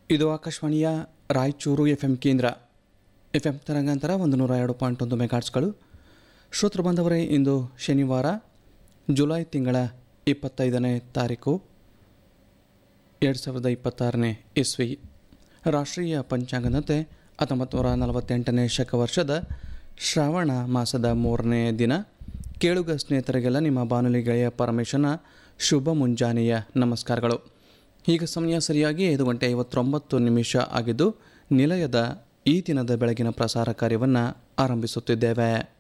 ಇದು ಆಕಾಶವಾಣಿಯ Raichur F M ಕೇಂದ್ರ ಎಫ್ ಎಂ ತರಂಗಾಂತರ ಒಂದು ನೂರ ಎರಡು ಪಾಯಿಂಟ್ ಒಂದು ಮೆಗಾಟ್ಸ್ಗಳು ಶ್ರೋತೃ ಬಂದವರೇ ಇಂದು ಶನಿವಾರ ಜುಲೈ ತಿಂಗಳ ಇಪ್ಪತ್ತೈದನೇ ತಾರೀಕು ಎರಡು ಸಾವಿರದ ಇಪ್ಪತ್ತಾರನೇ ಇಸ್ವಿ ರಾಷ್ಟ್ರೀಯ ಪಂಚಾಂಗದಂತೆ ಹತ್ತೊಂಬತ್ತು ನೂರ ನಲವತ್ತೆಂಟನೇ ಶಕವರ್ಷದ ಶ್ರಾವಣ ಮಾಸದ ಮೂರನೇ ದಿನ ಕೇಳುಗ ಸ್ನೇಹಿತರಿಗೆಲ್ಲ ನಿಮ್ಮ ಬಾನುಲಿ ಗೆಳೆಯ ಪರಮೇಶನ ಶುಭ ಮುಂಜಾನೆಯ ನಮಸ್ಕಾರಗಳು ಈಗ ಸಮಯ ಸರಿಯಾಗಿ ಐದು ಗಂಟೆ ಐವತ್ತೊಂಬತ್ತು ನಿಮಿಷ ಆಗಿದ್ದು ನಿಲಯದ ಈ ದಿನದ ಬೆಳಗಿನ ಪ್ರಸಾರ ಕಾರ್ಯವನ್ನು ಆರಂಭಿಸುತ್ತಿದ್ದೇವೆ